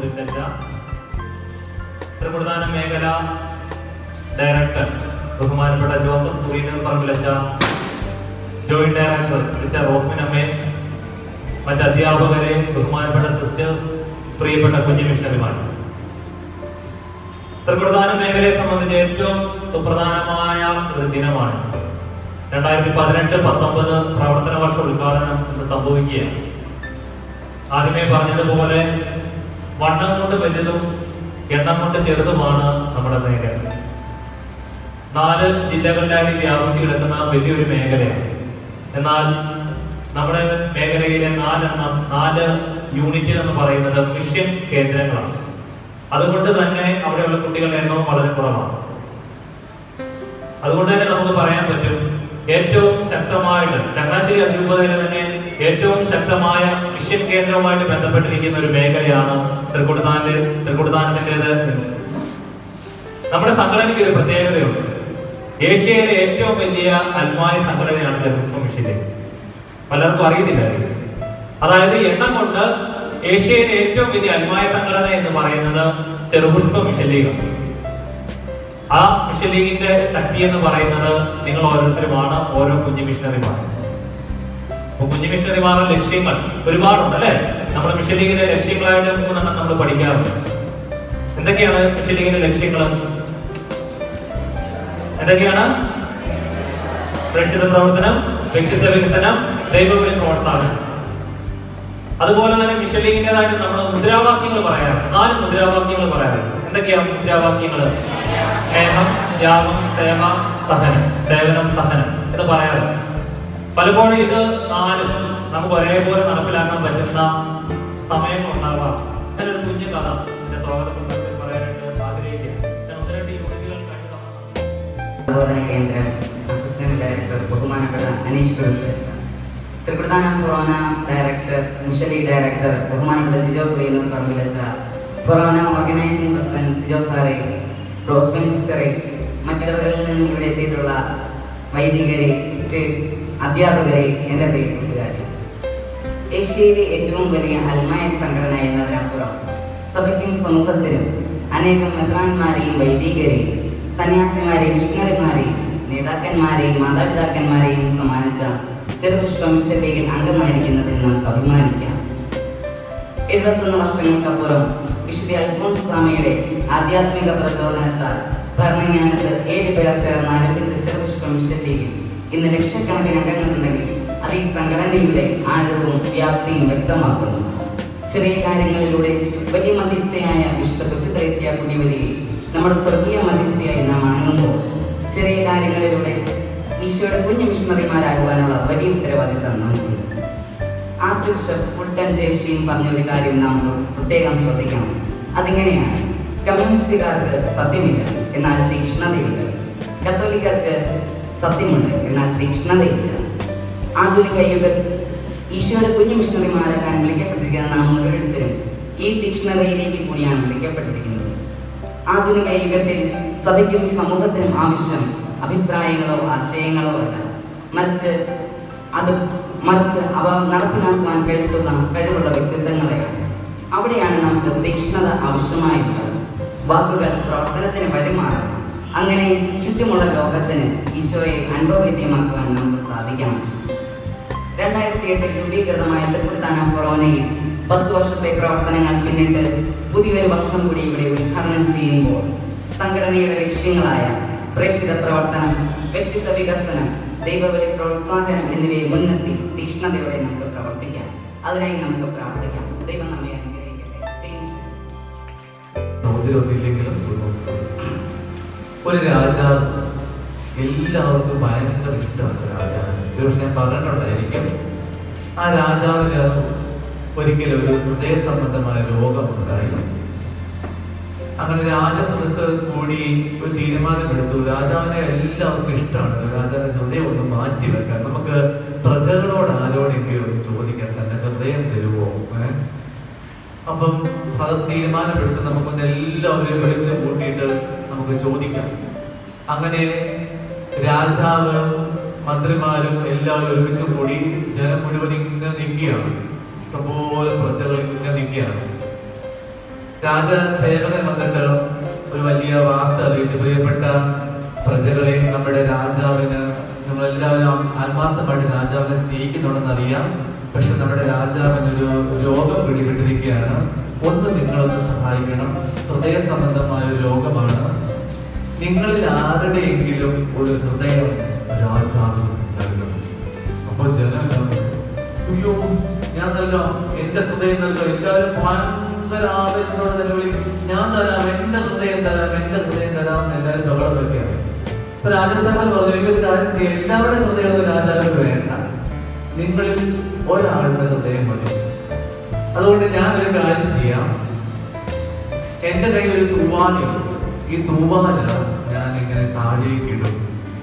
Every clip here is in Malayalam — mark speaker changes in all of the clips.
Speaker 1: പുതിരച്ച ത്രിപുരദാനം മേഖല ഡയറക്ടർ ബഹുമാനപ്പെട്ട ജോസഫ് കുറീനർ പറമ്പിലച്ച ജോയിന്റ് ഡയറക്ടർ സിസ്റ്റർ റോസ്മിൻ അമ്മേ മറ്റ് അധ്യാപകരെ ബഹുമാനപ്പെട്ട സിസ്റ്റേഴ്സ് പ്രിയപ്പെട്ട കുഞ്ഞു മിഷണറിമാർ ത്രിപ്രധാന മേഖലയെ സംബന്ധിച്ച് ഏറ്റവും സുപ്രധാനമായ ഒരു ദിനമാണ് രണ്ടായിരത്തി പതിനെട്ട് പത്തൊമ്പത് പ്രവർത്തന വർഷ ഉദ്ഘാടനം ഇന്ന് സംഭവിക്കുകയാണ് ആദ്യമേ പറഞ്ഞതുപോലെ വണ്ണം കൊണ്ട് വലുതും എണ്ണം കൊണ്ട് ചെറുതുമാണ് നമ്മുടെ മേഖല നാല് ജില്ലകളിലായിട്ട് വ്യാപിച്ചു കിടക്കുന്ന വലിയൊരു മേഖലയാണ് എന്നാൽ നമ്മുടെ മേഖലയിലെ നാലെണ്ണം നാല് യൂണിറ്റുകൾ എന്ന് പറയുന്നത് മിഷൻ കേന്ദ്രങ്ങളാണ് അതുകൊണ്ട് തന്നെ അവിടെയുള്ള കുട്ടികളുടെ എണ്ണവും വളരെ കുറവാണ് അതുകൊണ്ട് തന്നെ നമുക്ക് പറയാൻ പറ്റും ഏറ്റവും ശക്തമായിട്ട് ചങ്ങനാശ്ശേരി അതിരൂപതയിലെ തന്നെ ഏറ്റവും ശക്തമായ മിഷൻ കേന്ദ്രവുമായിട്ട് ബന്ധപ്പെട്ടിരിക്കുന്ന ഒരു മേഖലയാണ് തൃക്കുടുത്താന്റെ തൃക്കുടുത്താനത്തിൻ്റെത് എന്ന് നമ്മുടെ സംഘടനയ്ക്ക് ഒരു പ്രത്യേകതയുണ്ട് ഏഷ്യയിലെ ഏറ്റവും വലിയ അൽമായ സംഘടനയാണ് ജർമ്മൻ മിഷന്റെ പലർക്കും അറിയത്തില്ലായിരിക്കും അതായത് എണ്ണം കൊണ്ട് ഏഷ്യയിലെ ഏറ്റവും വലിയ അൽമായ സംഘടന എന്ന് പറയുന്നത് ചെറുപുഷ്പ മിഷൻ ലീഗാണ് ആ മിഷൻ ലീഗിന്റെ ശക്തി എന്ന് പറയുന്നത് നിങ്ങൾ ഓരോരുത്തരുമാണ് ഓരോ കുഞ്ഞു മിഷണറിമാർ അപ്പൊ കുഞ്ഞു മിഷണറിമാരുടെ ലക്ഷ്യങ്ങൾ ഒരുപാടുണ്ട് അല്ലെ നമ്മുടെ മിഷൻ ലീഗിന്റെ ലക്ഷ്യങ്ങളായിട്ട് മൂന്നെണ്ണം നമ്മൾ പഠിക്കാറുണ്ട് എന്തൊക്കെയാണ് മിഷൻ ലീഗിന്റെ ലക്ഷ്യങ്ങൾ എന്തൊക്കെയാണ് പ്രേക്ഷിത പ്രവർത്തനം വ്യക്തിത്വ വികസനം ദൈവവിളി പ്രോത്സാഹനം അതുപോലെ തന്നെ മിഷൻ ലീഗിൻ്റെതായിട്ട് നമ്മൾ മുദ്രാവാക്യങ്ങൾ പറയാറുണ്ട് നാല് മുദ്രാവാക്യങ്ങൾ പറയാറുണ്ട് എന്തൊക്കെയാണ് മുദ്രാവാക്യങ്ങൾ സ്നേഹം ത്യാഗം സേവ സഹനം സേവനം സഹനം എന്ന് പറയാറുണ്ട് പലപ്പോഴും ഇത് നാലും നമുക്ക് ഒരേപോലെ നടപ്പിലാക്കാൻ പറ്റുന്ന സമയങ്ങൾ ഉണ്ടാവാം ഞാനൊരു കുഞ്ഞു കഥ എന്റെ സ്വാഗത പുസ്തകത്തിൽ പറയാനായിട്ട് ആഗ്രഹിക്കുകയാണ് ഞാൻ ഒന്ന് രണ്ട് യൂണിറ്റുകൾ കഴിഞ്ഞ തവണ
Speaker 2: പ്രബോധന കേന്ദ്രം അസിസ്റ്റന്റ് ഡയറക്ടർ ബഹുമാനപ്പെട്ട അനീഷ് കുഴൽ ത്രിപ്രധാന ഫൊറോന ഡയറക്ടർ മുഷലി ഡയറക്ടർ ബഹുമാനപ്പെട്ട ജിജോ കുറിയനൂർ പറമ്പിലച്ച ഫൊറോന ഓർഗനൈസിംഗ് പ്രസിഡന്റ് സിജോ സാറെ റോസ്മിൻ സിസ്റ്ററെ മറ്റിടവകളിൽ നിന്നും ഇവിടെ എത്തിയിട്ടുള്ള വൈദികരെ സിസ്റ്റേഴ്സ് അധ്യാപകരെ എൻ്റെ പ്രിയ കൂട്ടുകാരെ ഏഷ്യയിലെ ഏറ്റവും വലിയ അൽമായ സംഘടന എന്നതിനപ്പുറം സഭയ്ക്കും സമൂഹത്തിനും അനേകം മെത്രാന്മാരെയും വൈദികരെയും സന്യാസിമാരെയും മിഷണറിമാരെയും നേതാക്കന്മാരെയും മാതാപിതാക്കന്മാരെയും സമ്മാനിച്ച ചെറുപുഷ്പ മിഷൻ ലീഗിൽ അംഗമായിരിക്കുന്നതിൽ നമുക്ക് അഭിമാനിക്കാം എഴുപത്തൊന്ന് വർഷങ്ങൾക്കപ്പുറം വിശുദ്ധ അൽഫോൺസ് സ്വാമിയുടെ ആധ്യാത്മിക പ്രചോദനത്താൽ ഭരണജ്ഞാനത്ത് ഏഴ് പേർ ചേർന്ന് ആരംഭിച്ച ചെറുപുഷ്പ മിഷൻ ലീഗിൽ ഇന്ന് ലക്ഷക്കണക്കിന് അംഗങ്ങളുണ്ടെങ്കിൽ അത് ഈ സംഘടനയുടെ ആഴവും വ്യാപ്തിയും വ്യക്തമാക്കുന്നു ചെറിയ കാര്യങ്ങളിലൂടെ വലിയ മധ്യസ്ഥയായ വിശുദ്ധ കൊച്ചുത്രേസ്യ പുണ്യവതിയെ നമ്മുടെ സ്വർഗീയ മധ്യസ്ഥയായി നാം അണങ്ങുമ്പോൾ ചെറിയ കാര്യങ്ങളിലൂടെ ഈശോയുടെ കുഞ്ഞു മിഷണറിമാരാകുവാനുള്ള വലിയ ഉത്തരവാദിത്തം നമുക്കുണ്ട് ആർച്ച് ബിഷപ്പ് കുട്ടൻ ജയശ്രീയും പറഞ്ഞ ഒരു കാര്യം നാം പ്രത്യേകം ശ്രദ്ധിക്കണം അതിങ്ങനെയാണ് കമ്മ്യൂണിസ്റ്റുകാർക്ക് സത്യമില്ല എന്നാൽ തീക്ഷ്ണതയുണ്ട് കത്തോലിക്കർക്ക് സത്യമുണ്ട് എന്നാൽ തീക്ഷ്ണതയില്ല ആധുനിക യുഗ ഈശോയുടെ കുഞ്ഞു മിഷണറിമാരാക്കാൻ വിളിക്കപ്പെട്ടിരിക്കുന്ന നാം ഓരോരുത്തരും ഈ തീക്ഷ്ണതയിലേക്ക് കൂടിയാണ് വിളിക്കപ്പെട്ടിരിക്കുന്നത് ആധുനിക യുഗത്തിൽ സഭയ്ക്കും സമൂഹത്തിനും ആവശ്യം അഭിപ്രായങ്ങളോ ആശയങ്ങളോ അല്ല മറിച്ച് അത് മറിച്ച് അവ നടപ്പിലാക്കുവാൻ കഴിവുള്ള കഴിവുള്ള വ്യക്തിത്വങ്ങളെയാണ് അവിടെയാണ് നമുക്ക് തീക്ഷ്ണത ആവശ്യമായിട്ടുള്ളത് വാക്കുകൾ പ്രവർത്തനത്തിന് വഴിമാറണം അങ്ങനെ ചുറ്റുമുള്ള ലോകത്തിന് ഈശോയെ അനുഭവവേദ്യമാക്കുവാൻ നമുക്ക് സാധിക്കണം രണ്ടായിരത്തി എട്ടിൽ രൂപീകൃതമായ തൃപ്പുരത്താന കൊറോണയിൽ പത്ത് വർഷത്തെ പ്രവർത്തനങ്ങൾ പിന്നിട്ട് പുതിയൊരു വർഷം കൂടി ഇവിടെ ഉദ്ഘാടനം ചെയ്യുമ്പോൾ സംഘടനയുടെ ലക്ഷ്യങ്ങളായ പ്രേക്ഷിത പ്രവർത്തനം വ്യക്തിത്വ വികസനം ദൈവവിളി പ്രോത്സാഹനം എന്നിവയെ മുൻനിർത്തി തീക്ഷ്ണതയോടെ നമുക്ക് പ്രവർത്തിക്കാം അതിനായി നമുക്ക് പ്രാർത്ഥിക്കാം ദൈവം നമ്മെ അനുഗ്രഹിക്കട്ടെ ജെയിംസ്
Speaker 3: സൗന്ദര്യമൊന്നുമില്ലെങ്കിലും ഒരു രാജാവ് എല്ലാവർക്കും ഭയങ്കര ഇഷ്ടമാണ് രാജാവ് ഒരുപക്ഷെ ഞാൻ പറഞ്ഞിട്ടുണ്ടായിരിക്കും ആ രാജാവിന് ഒരിക്കലും ഒരു ഹൃദയ സംബന്ധമായ രോഗം ഉണ്ടായി അങ്ങനെ രാജസദസ് കൂടി ഒരു തീരുമാനമെടുത്തു രാജാവിനെ എല്ലാവർക്കും ഇഷ്ടമാണ് രാജാവിന്റെ ഹൃദയം ഒന്ന് മാറ്റി വെക്കാൻ നമുക്ക് പ്രജകളോട് ആരോടെങ്കിലും ഒന്ന് ചോദിക്കാൻ തന്റെ ഹൃദയം തരുമോ ഏഹ് അപ്പം സദസ് തീരുമാനമെടുത്ത് നമുക്കൊന്ന് എല്ലാവരെയും വിളിച്ച് കൂട്ടിയിട്ട് നമുക്ക് ചോദിക്കാം അങ്ങനെ രാജാവ് മന്ത്രിമാരും എല്ലാവരും ഒരുമിച്ച് കൂടി ജനം മുഴുവൻ ഇങ്ങനെ നിൽക്കുകയാണ് ഇഷ്ടംപോലെ പ്രജകൾ ഇങ്ങനെ നിൽക്കുകയാണ് രാജ സേവകൻ വന്നിട്ട് ഒരു വലിയ വാർത്ത അറിയിച്ചു പ്രിയപ്പെട്ട പ്രജകളെ നമ്മുടെ രാജാവിന് നമ്മളെല്ലാവരും ആത്മാർത്ഥമായിട്ട് രാജാവിനെ സ്നേഹിക്കുന്നുണ്ടെന്ന് അറിയാം പക്ഷെ നമ്മുടെ രാജാവിന് ഒരു രോഗം പിടിപെട്ടിരിക്കുകയാണ് ഒന്ന് നിങ്ങളൊന്ന് സഹായിക്കണം ഹൃദയ സംബന്ധമായ ഒരു രോഗമാണ് നിങ്ങളിൽ ആരുടെയെങ്കിലും ഒരു ഹൃദയം രാജാവ് നൽകണം അപ്പൊ ജനം അയ്യോ ഞാൻ നൽകാം എന്റെ ഹൃദയം നൽകാം എല്ലാവരും ഭയങ്കര ആവേശത്തോടെ നിലവിളി ഞാൻ തരാം എന്റെ ഹൃദയം തരാം എന്റെ ഹൃദയം തരാം എന്ന് എല്ലാവരും ബഹളം വെക്കുകയാണ് ഇപ്പൊ രാജസ്ഥാനിൽ പറഞ്ഞു എനിക്കൊരു കാര്യം ചെയ്യാം എല്ലാവരുടെയും ഹൃദയം ഒന്നും രാജാവിന് വേണ്ട നിങ്ങളിൽ ഒരാളുടെ ഹൃദയം മതി അതുകൊണ്ട് ഞാൻ ഒരു കാര്യം ചെയ്യാം എന്റെ കയ്യിൽ ഒരു തൂവാലയുണ്ട് ഈ തൂവാല ഞാൻ ഇങ്ങനെ താഴേക്ക് ഇടും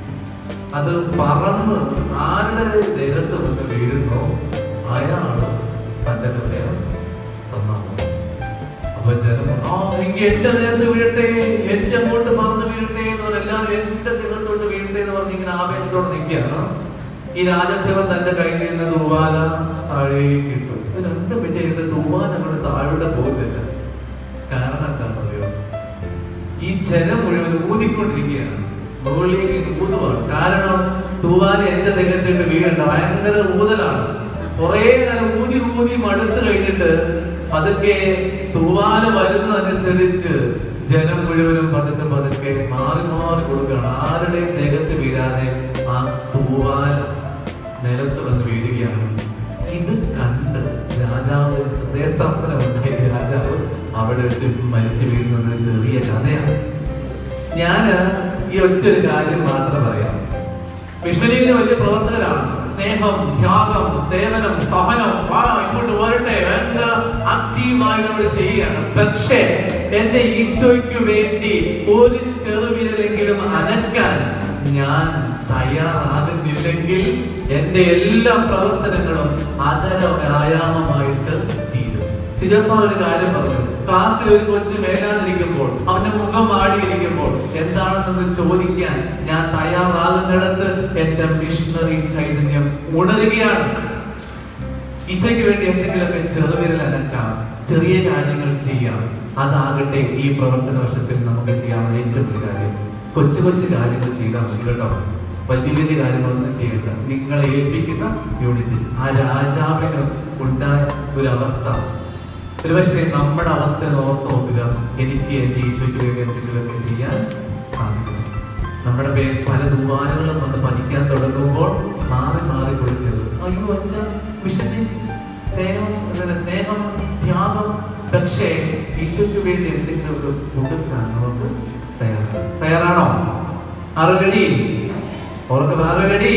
Speaker 3: അത് പറന്ന് ആരുടെ ദേഹത്ത് വന്ന് വീഴുന്നോ അയാള് തന്റെ ഹൃദയം തന്നാ മതി. അപ്പൊ ജനം ആ എങ്കിൽ എന്റെ ദേഹത്ത് വീഴട്ടെ എന്റെ അങ്ങോട്ട് പറന്ന് വീഴട്ടെ എന്ന് പറഞ്ഞ് എല്ലാവരും എന്റെ ദേഹത്തോട്ട് വീഴട്ടെ എന്ന് പറഞ്ഞ് ഇങ്ങനെ ആവേശത്തോടെ നിൽക്കുകയാണ് ഈ രാജസേവൻ തന്റെ കയ്യിൽ നിന്ന് തൂവാല താഴേക്ക് ഇട്ടു ഇത് രണ്ട് മിനിറ്റ് കഴിഞ്ഞിട്ട് തൂവാല അങ്ങോട്ട് താഴോട്ട് പോകുന്നില്ല കാരണം എന്താണെന്ന് അറിയോ ഈ ജനം മുഴുവൻ ഊതിക്കൊണ്ടിരിക്കുകയാണ് മുകളിലേക്ക് ഊതുവാണ് കാരണം തൂവാല എന്റെ ദേഹത്തിട്ട് വീഴണ്ട ഭയങ്കര ഊതലാണ് കുറെ നേരം ഊതി ഊതി മടുത്ത് കഴിഞ്ഞിട്ട് പതുക്കെ തൂവാല വരുന്നതനുസരിച്ച് ജനം മുഴുവനും പതുക്കെ പതുക്കെ മാറി മാറി കൊടുക്കുകയാണ് ആരുടെയും ദേഹത്ത് വീഴാതെ ആ തൂവാല നിലത്ത് വന്ന് വീഴുകയാണ് ഇത് കണ്ട് രാജാവിന് ഹൃദയസ്തംഭനം ഉണ്ടായി രാജാവ് അവിടെ വെച്ച് മരിച്ചു വീഴുന്ന ഒരു ചെറിയ കഥയാണ് ഞാന് ഈ ഒറ്റൊരു കാര്യം മാത്രം പറയാം മിഷനീന് വലിയ പ്രവർത്തകരാണ് സ്നേഹം ത്യാഗം സേവനം സഹനം വാ ഇങ്ങോട്ട് വരട്ടെ ഭയങ്കര ആക്റ്റീവായിട്ട് നമ്മൾ ചെയ്യുകയാണ് പക്ഷേ എന്റെ ഈശോയ്ക്ക് വേണ്ടി ഒരു ചെറുവിരലെങ്കിലും അനക്കാൻ ഞാൻ തയ്യാറാകുന്നില്ലെങ്കിൽ എന്റെ എല്ലാ പ്രവർത്തനങ്ങളും അതര വ്യായാമമായിട്ട് തീരും സിജോസാർ ഒരു കാര്യം പറഞ്ഞു ക്ലാസ്സിൽ ഒരു കൊച്ച് മേലാതിരിക്കുമ്പോൾ അവന്റെ മുഖം ആടിയിരിക്കുമ്പോൾ എന്താണെന്നൊന്ന് ചോദിക്കാൻ ഞാൻ തയ്യാറാകുന്നിടത്ത് എന്റെ മിഷണറി ചൈതന്യം ഉണരുകയാണ് ഈശോയ്ക്ക് വേണ്ടി എന്തെങ്കിലുമൊക്കെ ചെറുവിരൽ അനക്കാം ചെറിയ കാര്യങ്ങൾ ചെയ്യാം അതാകട്ടെ ഈ പ്രവർത്തന വർഷത്തിൽ നമുക്ക് ചെയ്യാവുന്ന ഏറ്റവും വലിയ കാര്യം കൊച്ചു കൊച്ചു കാര്യങ്ങൾ ചെയ്താൽ മതി കേട്ടോ വലിയ വലിയ കാര്യങ്ങളൊന്നും ചെയ്യണ്ട നിങ്ങളെ ഏൽപ്പിക്കുന്ന യൂണിറ്റ് ആ രാജാവിന് ഉണ്ടായ ഒരു അവസ്ഥ ഒരുപക്ഷെ നമ്മുടെ അവസ്ഥ ഓർത്ത് നോക്കുക എനിക്ക് എൻ്റെ ഈശോയ്ക്ക് വേണ്ടി എന്തെങ്കിലുമൊക്കെ ചെയ്യാൻ സാധിക്കും നമ്മുടെ പേര് പല ദുവാനുകളും വന്ന് പതിക്കാൻ തുടങ്ങുമ്പോൾ മാറി മാറി കൊടുക്കരുത് അയ്യോ അച്ഛ വിഷനെ സ്നേഹം അതല്ല, സ്നേഹം ത്യാഗം പക്ഷേ ഈശോയ്ക്ക് വേണ്ടി എന്തെങ്കിലുമൊക്കെ കൊടുക്കാൻ നമുക്ക് തയ്യാറാണ് തയ്യാറാണോ ആറ് റെഡി ഉറക്കം ആറ് റെഡി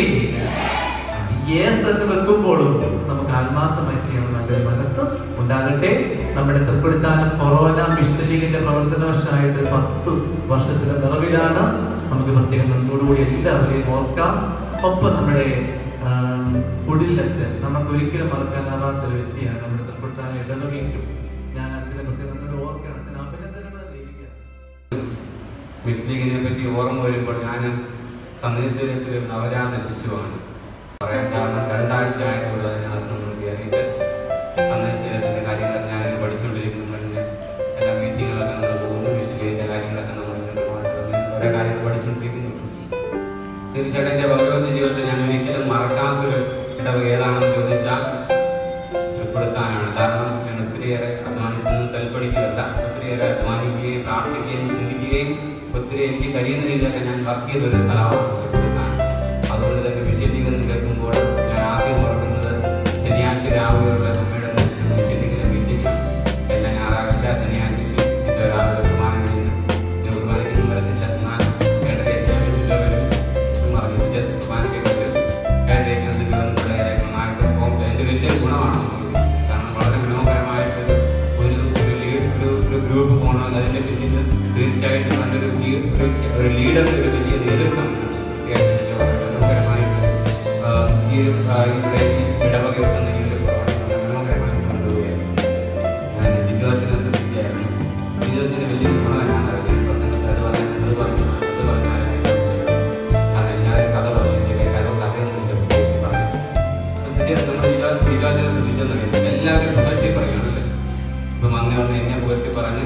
Speaker 3: യേസ് എന്ന് വെക്കുമ്പോഴും നമുക്ക് ആത്മാർത്ഥമായി ചെയ്യാൻ നല്ലൊരു മനസ്സ് ഉണ്ടാകട്ടെ നമ്മുടെ തൃക്കൊടുത്താനം ഫൊറോന മിഷൻ ലീഗിന്റെ പ്രവർത്തന വർഷമായിട്ട് പത്ത് വർഷത്തിന്റെ നിറവിലാണ് നമുക്ക് പ്രത്യേകം നന്ദിയോടുകൂടി എല്ലാവരെയും ഓർക്കാം ഒപ്പം നമ്മുടെ ആം, കുടിലച്ഛൻ നമുക്ക് ഒരിക്കലും മറക്കാനാവാത്തൊരു വ്യക്തിയാണ് നമ്മുടെ തൃക്കൊടുത്താനം ഇടവകയ്ക്കും ഞാൻ അച്ഛനെ പ്രത്യേകം നന്ദിയോട് ഓർക്കുകയാണ് അച്ഛൻ അഭിനന്ദനങ്ങൾ അറിയിക്കുകയാണ്
Speaker 4: മിസ്ലിങ്ങിനെ പറ്റി ഓർമ്മ വരുമ്പോൾ ഞാൻ സന്ദേശത്തിൽ ഒരു നവജാത ശിശുവാണ് പറയാൻ കാരണം രണ്ടാഴ്ച ആയിട്ടുള്ള അതിനകത്ത് നമ്മൾ കയറിയിട്ട് സന്ദേശത്തിന്റെ കാര്യങ്ങളൊക്കെ ഞാനിങ്ങനെ പഠിച്ചുകൊണ്ടിരിക്കുന്നു തന്നെ എല്ലാ മീറ്റിങ്ങുകളൊക്കെ നമ്മൾ പോകുന്നു മിസ്ലിങ്ങിന്റെ കാര്യങ്ങളൊക്കെ നമ്മൾ ഇങ്ങനെ മാറ്റുന്നു ഓരോ കാര്യങ്ങൾ പഠിച്ചുകൊണ്ടിരിക്കുന്നു തീർച്ചയായിട്ടും എൻ്റെ ഭഗവത് ജീവിതത്തിൽ ഞാൻ ഒരിക്കലും മറക്കാത്തൊരു ഇടവക ഏതാണെന്ന് ചോദിച്ചാൽ തൃപ്പെടുത്താനാണ് കാരണം ഞാൻ ഒത്തിരിയേറെ അധ്വാനിച്ചൊന്നും സെൽഫടിക്കുകയല്ല ഒത്തിരിയേറെ അധ്വാനിക്കുകയും പ്രാർത്ഥിക്കുകയും ചിന്തിക്കുകയും ഒത്തിരി എനിക്ക് കഴിയുന്ന രീതിയിലൊക്കെ ഞാൻ വർക്ക് ചെയ്ത ഒരു സ്ഥലമാണ് തൃപ്പെടുത്താൻ അതുകൊണ്ട് തന്നെ വിശദീകരണം കേൾക്കുമ്പോൾ ഞാൻ ആദ്യം ഓർക്കുന്നത് ശനിയാഴ്ച രാവിലെയുള്ള അമ്മയുടെ വിശദീകരണം മീറ്റിംഗ് എല്ലാ ഞായറാഴ്ച എല്ലാ ശനിയാഴ്ച ശിശിച്ച രാവിലെ കുർബാന കഴിഞ്ഞ് ശിശു കുർബാനയ്ക്ക് വരത്തില്ല എന്നാൽ ഏഴരയ്ക്ക് ശിശു വരും പറഞ്ഞു ശിശു കുർബാനയ്ക്ക് വരും ഏഴരയ്ക്ക് ശിശു വന്ന് പിള്ളേരെ നന്നായിട്ട് പോകും എൻ്റെ വലിയ ഗുണമാണ് നമുക്ക്. കാരണം വളരെ മനോഹരമായിട്ട് ഒരു ഒരു ലീഡ് ഒരു ഒരു ഗ്രൂപ്പ് പോകണമെങ്കിൽ അതിൻ്റെ പിന്നിൽ തീർച്ചയായിട്ടും നല്ലൊരു ലീ- ഒരു ഒരു ലീഡറിന് ഒരു വലിയ നേതൃത്വം ഉണ്ട്. തീർച്ചയായിട്ടും വളരെ മനോഹരമായിട്ട് ആ, ഈ ഒരു, ആ, ഇവിടെ ഈ ഇടവക വെക്കുന്ന ഈ ഒരു പ്രവർത്തനം വളരെ മനോഹരമായിട്ട് കൊണ്ടുപോവുകയാണ് ഞാൻ ജിജോച്ചനെ ശ്രദ്ധിക്കുകയായിരുന്നു ജിജോച്ചന് വലിയൊരു ഗുണം എന്നാണെന്ന് അറിയാം പ്രസംഗത്തിൽ അത് പറയാൻ അത് പറഞ്ഞു അത് പറഞ്ഞാലും കാരണം എല്ലാവരും കഥ പറഞ്ഞു കേൾക്കാനോ കഥയൊന്നും ഇല്ല പ്രത്യേകിച്ച് പറഞ്ഞു നമ്മൾ ജിജോച്ചനെ ശ്രദ്ധിച്ചെന്നറിയാം എല്ലാവരും പുകഴ്ത്തി പറയുകയാണല്ലോ ഇപ്പം അങ്ങനെ വന്ന് എന്നെ പുകഴ്ത്തി പറഞ്ഞ്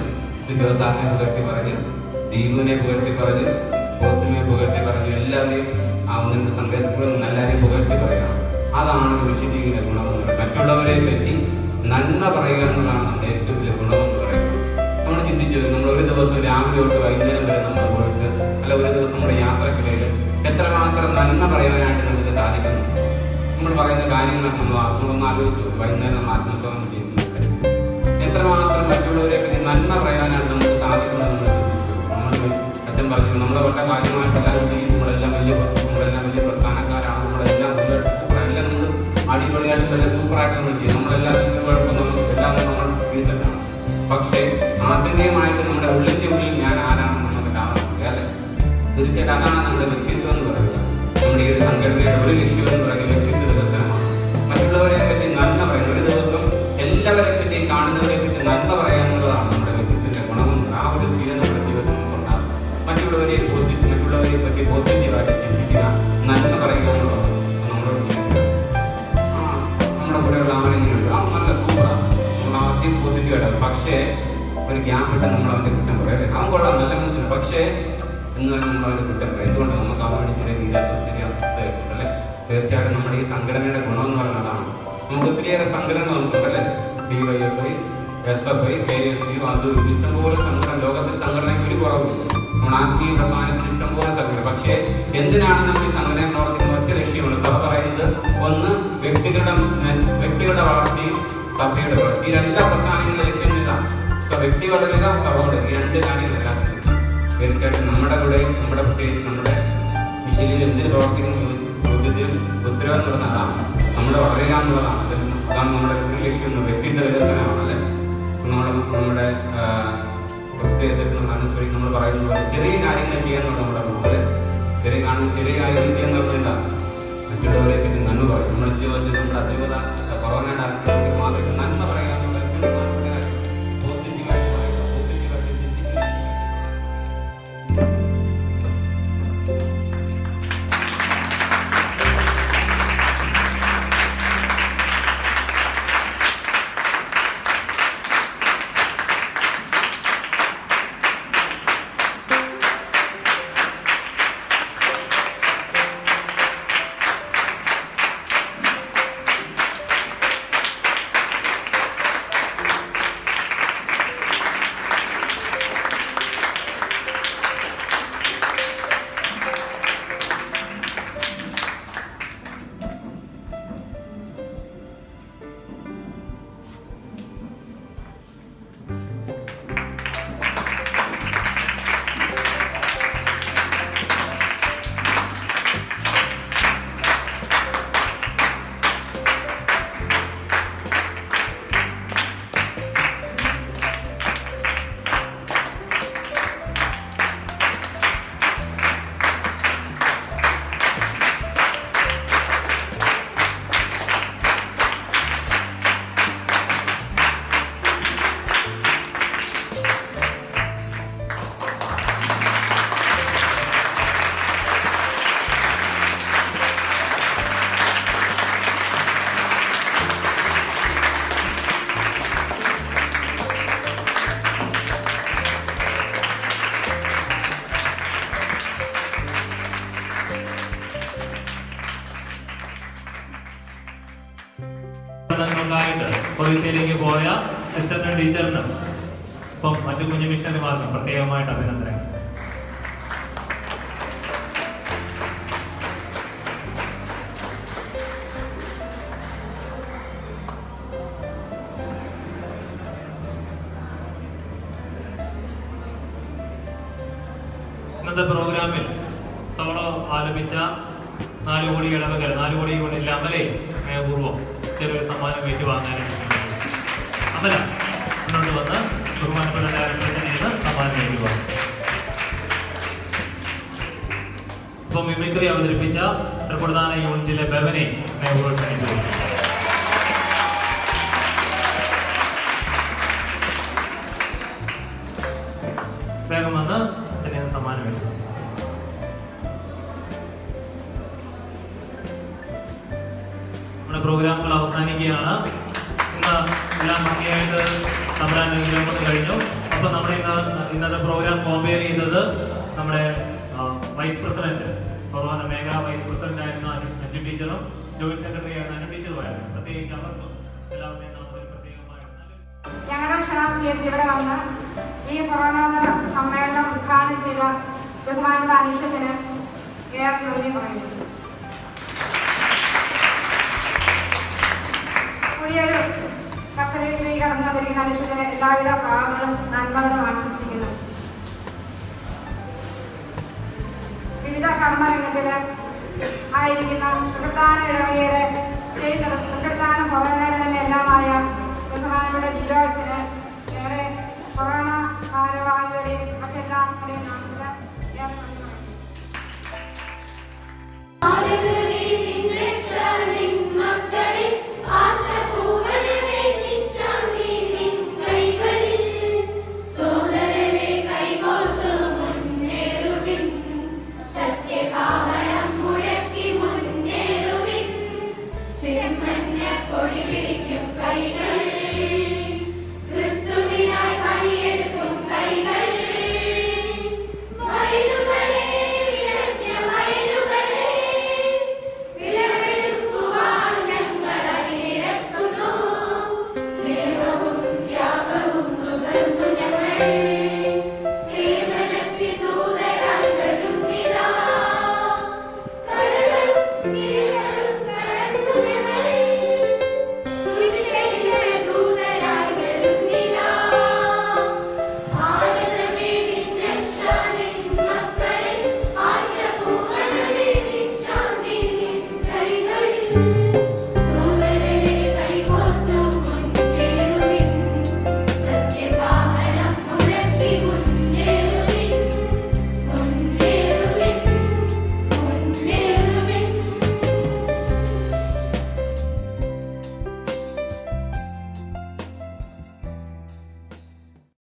Speaker 4: സുജോ സാറിനെ പുകഴ്ത്തി പറഞ്ഞു ദീപുവിനെ പുകഴ്ത്തി പറഞ്ഞു കോസ്റ്റിനെ പുകഴ്ത്തി പറഞ്ഞു എല്ലാവരെയും ആ ഒന്ന് രണ്ട് സന്ദേശങ്ങളും എല്ലാവരെയും പുകഴ്ത്തി പറയാം അതാണ് വിശുദ്ധിയുടെ ഗുണമെന്ന് പറയുന്നത് മറ്റുള്ളവരെ പറ്റി നന്മ പറയുക എന്നുള്ളതാണ് നമ്മുടെ ഏറ്റവും വലിയ ഗുണമെന്ന് പറയുന്നത് നമ്മൾ ചിന്തിച്ചു നമ്മൾ ഒരു ദിവസം രാവിലെ തൊട്ട് വൈകുന്നേരം വരെ നമ്മൾ പോയിട്ട് അല്ല ഒരു ദിവസം നമ്മുടെ യാത്രക്കിടയിൽ എത്രമാത്രം നന്മ പറയാനായിട്ട് നമുക്ക് സാധിക്കുന്നു നമ്മൾ പറയുന്ന കാര്യങ്ങളൊക്കെ നമ്മൾ ആത്മൊന്ന് ആലോചിച്ചു നോക്കും. വൈകുന്നേരം നമ്മൾ ആത്മസ്വാമം ചെയ്യുന്നുണ്ട് എത്രമാത്രം മറ്റുള്ളവരെ പറ്റി നന്മ പറയാനാണ് നമുക്ക് സാധിക്കുന്നത് നമ്മൾ ചിന്തിച്ചു നമ്മൾ അച്ഛൻ പറഞ്ഞു നമ്മളെ വളരെ കാര്യമായിട്ടെല്ലാം ചെയ്യും നമ്മളെല്ലാം വലിയ നമ്മളെല്ലാം വലിയ പ്രസ്ഥാനക്കാരാണ് നമ്മളെല്ലാം മുന്നോട്ട് സൂപ്പർ എല്ലാം നമ്മൾ അടിപൊളിയായിട്ട് വലിയ സൂപ്പറായിട്ട് നമ്മൾ ചെയ്യും നമ്മളെല്ലാം ഇതിന് കുഴപ്പമൊന്നും എല്ലാം നമ്മൾ റീസെറ്റാണ് പക്ഷേ ആത്യന്തികമായിട്ട് നമ്മുടെ ഉള്ളിൻ്റെ ഉള്ളിൽ ഞാൻ ആരാണെന്ന് നമുക്ക് കാണാൻ അല്ലേ തീർച്ചയായിട്ടും അതാണ് നമ്മുടെ വ്യക്തിത്വം എന്ന് പറയുന്നത് നമ്മുടെ ഈ ഒരു സംഘടനയുടെ ഒരു ലക്ഷ്യം എന്ന് പറയുന്നത് വ്യക്തിത്വ വികസനമാണ് മറ്റുള്ളവരെ പറ്റി നന്മ പറയുന്നത് ഒരു ദിവസം എല്ലാവരെ പറ്റി കാണുന്നവരെ പറ്റി നന്മ പറയുക എന്നുള്ളതാണ് നമ്മുടെ വ്യക്തിത്വത്തിന്റെ ഗുണമെന്ന് ആ ഒരു ശീലം നമ്മുടെ ജീവിതത്തിൽ നമുക്കുണ്ടാകും മറ്റുള്ളവരെ പോസിറ്റീവ് മറ്റുള്ളവരെ പറ്റി പോസിറ്റീവായിട്ട് ചിന്തിക്കുക നന്മ പറയുക എന്നുള്ളത് നമ്മളോട് ചെയ്യുക. ആ നമ്മുടെ കൂടെയുള്ള ആരെങ്കിലും ആ നല്ല സൂപ്പറാണ് നമ്മൾ ആദ്യം പോസിറ്റീവായിട്ട് പക്ഷേ ഒരു ഗ്യാപ്പ് ഇട്ട് നമ്മൾ അവൻ്റെ കുറ്റം പറയും അല്ലേ? അവൻ കൊള്ളാം നല്ല മനസ്സിലാണ് പക്ഷേ എന്ന് പറഞ്ഞ് നമ്മൾ അവൻ്റെ കുറ്റം പറയും എന്തുകൊണ്ട് നമുക്ക് അവൻ വേണ്ടി ചെറിയ നീരാശം ചെറിയ അസ്വസ്ഥതയൊക്കെ അല്ലേ തീർച്ചയായിട്ടും നമ്മുടെ ഈ സംഘടനയുടെ ഗുണം എന്ന് പറയുന്നത് അതാണ് നമുക്ക് ഒത്തിരിയേറെ സംഘടന നമുക്കുണ്ടല്ലേ D Y F I S F I K S C അത് ഇത് ഇഷ്ടംപോലെ സംഘടന ലോകത്തിൽ സംഘടനയ്ക്ക് ഒരു കുറവില്ല നമ്മൾ ആത്മീയ പ്രസ്ഥാനത്തിന് ഇഷ്ടംപോലെ സംഘടന പക്ഷേ എന്തിനാണ് നമ്മൾ ഈ സംഘടന പ്രവർത്തിക്കുന്ന ഒറ്റ ലക്ഷ്യമാണ് സഭ പറയുന്നത് ഒന്ന് വ്യക്തികളുടെ വ്യക്തികളുടെ വളർച്ചയും സഭയുടെ വളർച്ച ഈ രണ്ട് പ്രസ്ഥാനങ്ങളുടെ ലക്ഷ്യം ഇതാണ് സ- വ്യക്തി വളരുക സഭ വളരുക ഈ രണ്ട് കാര്യങ്ങളെല്ലാം തീർച്ചയായിട്ടും നമ്മുടെ കൂടെ നമ്മുടെ പ്രത്യേകിച്ച് നമ്മുടെ വിശലിൽ എന്തിന് പ്രവർത്തിക്കുന്ന ചോദ്യത്തിൽ ഉത്തരവ് എന്ന് പറഞ്ഞാൽ അതാണ് നമ്മുടെ വളരുക എന്നുള്ളതാണ് അതിൽ അതാണ് നമ്മുടെ ഒരു ലക്ഷ്യം എന്ന് വ്യക്തിത്വ വികസനമാണ് അല്ലേ നമ്മുടെ നമ്മുടെ ആ, കുറച്ച് ദിവസത്തിൽ നമ്മൾ അനുസ്മരിക്കും നമ്മൾ പറയുന്നത് പോലെ ചെറിയ കാര്യങ്ങൾ ചെയ്യാന്നുള്ളത് നമ്മുടെ കൂടുതൽ ചെറിയ കാണുന്ന ചെറിയ കാര്യങ്ങൾ ചെയ്യുന്നത് എന്താ മറ്റുള്ളവരെ പറ്റി നന്മ പറയും നമ്മുടെ ജീവിതത്തിൽ നമ്മുടെ അതിരൂപത കൊറോണയുടെ ആരോഗ്യത്തിൽ മാത്രമേ നന്മ പറയാൻ പോസിറ്റീവായിട്ട് പറയുക പോസിറ്റീവായിട്ട് ചിന്തിക്കുക
Speaker 1: പഠനങ്ങൾക്കായിട്ട് കൊറിയത്തിലേക്ക് പോയ സിസ്റ്ററിനും ടീച്ചറിനും ഇപ്പം മറ്റു കുഞ്ഞു മിഷണറിമാർക്കും പ്രത്യേകമായിട്ട് അഭിനന്ദനങ്ങൾ ഇന്നത്തെ പ്രോഗ്രാമിൽ സോളോ ആലപിച്ച നാല് കോടി ഇടവകർ നാല് കോടി യൂണിറ്റിലെ അമലെ സ്നേഹപൂർവ്വം ചെറിയൊരു സമ്മാനം ഏറ്റുവാങ്ങാനും അമല മുന്നോട്ട് വന്ന് ബഹുമാനപ്പെട്ട ഡയറക്ടേഴ്സിൽ നിന്ന് സമ്മാനം ഏറ്റുവാങ്ങും ഇപ്പൊ മിമിക്രി അവതരിപ്പിച്ച തൃപ്രധാന യൂണിറ്റിലെ ബെവനെ സ്നേഹപൂർവ്വം ക്ഷണിച്ചു വേഗം വന്ന് അച്ഛനെ സമ്മാനം ഏറ്റുവാങ്ങും നമ്മുടെ പ്രോഗ്രാമുകൾ അവസാനിക്കുകയാണ് ഇന്ന് എല്ലാം ഭംഗിയായിട്ട് തമ്മിലാൻ കൊണ്ട് കഴിഞ്ഞു അപ്പൊ നമ്മുടെ ഇന്ന് ഇന്നത്തെ പ്രോഗ്രാം കോമ്പയർ ചെയ്തത് നമ്മുടെ ആ, വൈസ് പ്രസിഡന്റ് കൊറോണ മേഖല വൈസ് പ്രസിഡന്റ് ആയിരുന്ന അനു അഞ്ജു ടീച്ചറും ജോയിന്റ് സെക്രട്ടറി ആയിരുന്ന അനു ടീച്ചറുമായിരുന്നു പ്രത്യേകിച്ച് അവർക്കും എല്ലാവരുടെയും നാമത്തിൽ പ്രത്യേകമായിട്ട് നന്ദി.
Speaker 5: ഞങ്ങളുടെ ക്ഷണം സ്വീകരിച്ച് ഇവിടെ വന്ന് ഈ കൊറോണോത്തര സമ്മേളനം ഉദ്ഘാടനം ചെയ്ത ബഹുമാനപ്പെട്ട അനീഷത്തിന് ഏറെ നന്ദി പറയുന്നു പുതിയൊരു കപ്പലിലേക്ക് കടന്നു വന്നിരിക്കുന്ന അനീഷത്തിന് എല്ലാവിധ ഭാവങ്ങളും നന്മകളും ആശംസിക്കുന്നു വിവിധ കർമ്മരംഗത്തില് ആയിരിക്കുന്ന പ്രധാന ഇടവകയുടെ പ്രധാന ഭവനയുടെ തന്നെ